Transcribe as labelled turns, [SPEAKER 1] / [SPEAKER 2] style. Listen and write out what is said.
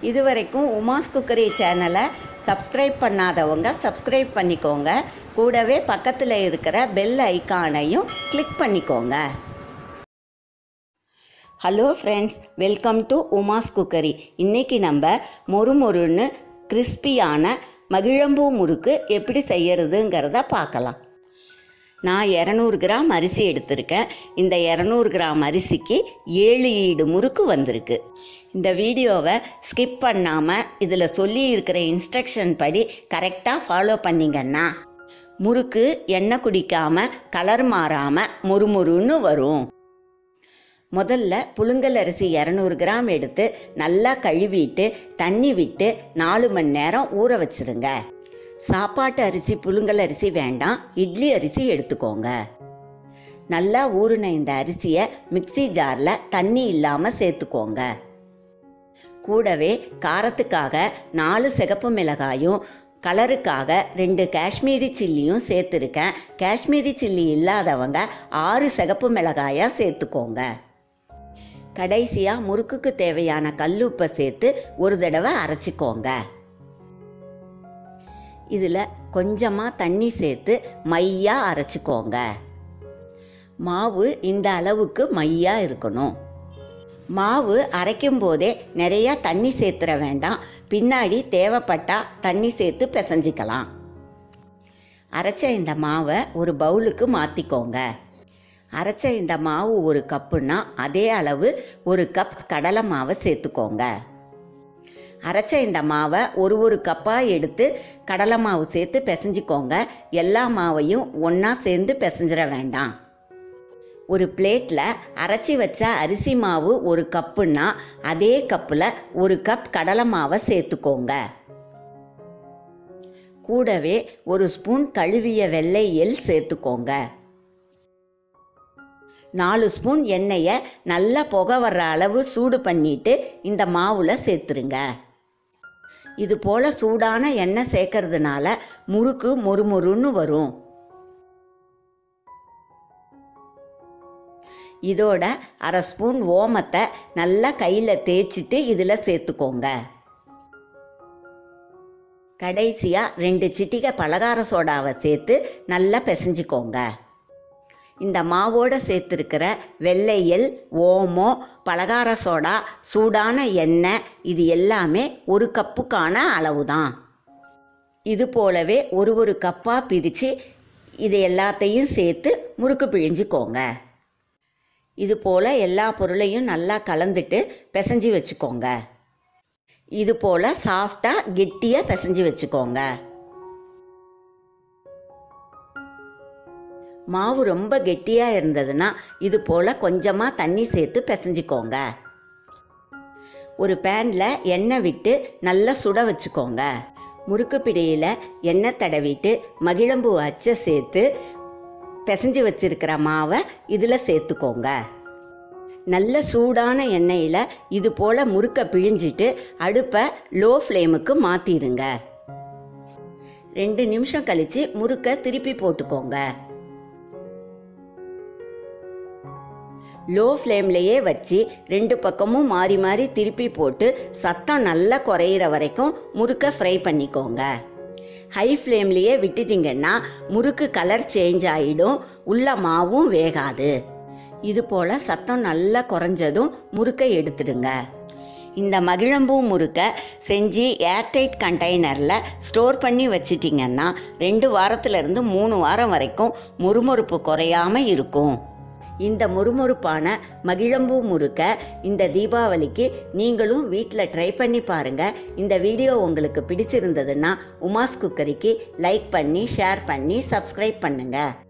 [SPEAKER 1] இதுவரைக்கும் உமாஸ் குக்கரி சேனலை சப்ஸ்கிரைப் பண்ணாதவங்க சப்ஸ்கிரைப் பண்ணிக்கோங்க கூடவே பக்கத்தில் இருக்கிற பெல் ஐகானையும் கிளிக் பண்ணிக்கோங்க hello friends welcome to Uma's cookery இன்றைக்கி நம்ம மொறுமொறுன்னு கிறிஸ்பியான மகிழம்பூ முறுக்கு எப்படி செய்யறதுங்கிறத பார்க்கலாம் நான் இரநூறு கிராம் அரிசி எடுத்திருக்கேன் இந்த இரநூறு கிராம் அரிசிக்கு ஏழு ஈடு முறுக்கு வந்திருக்கு இந்த வீடியோவை ஸ்கிப் பண்ணாமல் இதில் சொல்லி இருக்கிற இன்ஸ்ட்ரக்ஷன் படி கரெக்டாக ஃபாலோ பண்ணிங்கன்னா முறுக்கு எண்ணெய் குடிக்காமல் கலர் மாறாமல் முறுமுறுன்னு வரும் முதல்ல புழுங்கல் அரிசி இரநூறு கிராம் எடுத்து நல்லா கழுவிட்டு தண்ணி விட்டு நாலு மணி நேரம் ஊற வச்சிருங்க சாப்பாட்டு அரிசி புழுங்கல் அரிசி வேண்டாம் இட்லி அரிசி எடுத்துக்கோங்க நல்லா ஊறின இந்த அரிசியை மிக்ஸி ஜாரில் தண்ணி இல்லாமல் சேர்த்துக்கோங்க கூடவே காரத்துக்காக நாலு சிகப்பு மிளகாயும் கலருக்காக ரெண்டு காஷ்மீரி சில்லியும் சேர்த்துருக்கேன் காஷ்மீரி சில்லி இல்லாதவங்க ஆறு சிகப்பு மிளகாயாக சேர்த்துக்கோங்க கடைசியாக முறுக்குக்கு தேவையான கல்லுப்பை சேர்த்து ஒரு தடவை அரைச்சிக்கோங்க இதில் கொஞ்சமாக தண்ணி சேர்த்து மையாக அரைச்சிக்கோங்க மாவு இந்த அளவுக்கு மையாக இருக்கணும் மாவு அரைக்கும் போதே நிறையா தண்ணி சேர்த்துற வேண்டாம் பின்னாடி தேவைப்பட்டா தண்ணி சேர்த்து பிசைஞ்சிக்கலாம் அரைச்ச இந்த மாவை ஒரு பவுலுக்கு மாற்றிக்கோங்க அரைச்ச இந்த மாவு ஒரு கப்புன்னா அதே அளவு ஒரு கப் கடலை மாவை சேர்த்துக்கோங்க அரைச்ச இந்த மாவை ஒரு ஒரு கப்பாக எடுத்து கடலை மாவு சேர்த்து பிசைஞ்சிக்கோங்க எல்லா மாவையும் ஒன்றா சேர்ந்து பிசைஞ்சிட வேண்டாம் ஒரு பிளேட்டில் அரைச்சி வச்ச அரிசி மாவு ஒரு கப்புன்னா அதே கப்பில் ஒரு கப் கடலை மாவை சேர்த்துக்கோங்க கூடவே ஒரு ஸ்பூன் கழுவிய வெள்ளை எள் சேர்த்துக்கோங்க நாலு ஸ்பூன் எண்ணெயை நல்லா புகை வர்ற அளவு சூடு பண்ணிட்டு இந்த மாவில் சேர்த்துருங்க இது போல் சூடான எண்ணெய் சேர்க்கறதுனால முறுக்கு மொறுமொறுன்னு வரும் இதோட அரை ஸ்பூன் ஓமத்தை நல்லா கையில் தேய்ச்சிட்டு இதில் சேர்த்துக்கோங்க கடைசியாக ரெண்டு சிட்டிகை பலகார சோடாவை சேர்த்து நல்லா பிசைஞ்சிக்கோங்க இந்த மாவோடு சேர்த்துருக்கிற வெள்ளையல் ஓமம் பலகார சோடா சூடான எண்ணெய் இது எல்லாமே ஒரு கப்புக்கான அளவு தான் இது போலவே ஒரு ஒரு கப்பாக பிரித்து இது எல்லாத்தையும் சேர்த்து முறுக்கு பிழிஞ்சிக்கோங்க இது போல் எல்லா பொருளையும் நல்லா கலந்துட்டு பிசைஞ்சு வச்சுக்கோங்க இது போல் சாஃப்டாக கெட்டியாக பிசைஞ்சு வச்சுக்கோங்க மாவு ரொம்ப கெட்டியாக இருந்ததுன்னா இது போல் கொஞ்சமாக தண்ணி சேர்த்து பிசைஞ்சிக்கோங்க ஒரு பேனில் எண்ணெய் விட்டு நல்லா சுட வச்சுக்கோங்க முறுக்கு பிடியில் எண்ணெய் தடவிட்டு மகிழம்பூ அச்சை சேர்த்து பிசைஞ்சு வச்சிருக்கிற மாவை இதில் சேர்த்துக்கோங்க நல்ல சூடான எண்ணெயில் இது போல் முறுக்க பிழிஞ்சிட்டு அடுப்பை லோ ஃப்ளேமுக்கு மாற்றிடுங்க ரெண்டு நிமிஷம் கழித்து முறுக்க திருப்பி போட்டுக்கோங்க லோ ஃப்ளேம்லேயே வச்சு ரெண்டு பக்கமும் மாறி மாறி திருப்பி போட்டு சத்தம் நல்லா குறையிற வரைக்கும் முறுக்க ஃப்ரை பண்ணிக்கோங்க ஹை ஃப்ளேம்லேயே விட்டுட்டிங்கன்னா முறுக்கு கலர் சேஞ்ச் ஆகிடும் உள்ள மாவும் வேகாது இது போல் சத்தம் நல்லா குறைஞ்சதும் முறுக்கை எடுத்துடுங்க இந்த மகிழம்பூ முறுக்கை செஞ்சு ஏர்டைட் கண்டெய்னரில் ஸ்டோர் பண்ணி வச்சிட்டிங்கன்னா ரெண்டு வாரத்துலேருந்து மூணு வாரம் வரைக்கும் முறுமுறுப்பு குறையாமல் இருக்கும் இந்த முறுமுறுப்பான மகிழம்பூ முறுக்க இந்த தீபாவளிக்கு நீங்களும் வீட்டில் ட்ரை பண்ணி பாருங்கள் இந்த வீடியோ உங்களுக்கு பிடிச்சிருந்ததுன்னா உமாஸ் குக்கரிக்கு லைக் பண்ணி ஷேர் பண்ணி சப்ஸ்கிரைப் பண்ணுங்கள்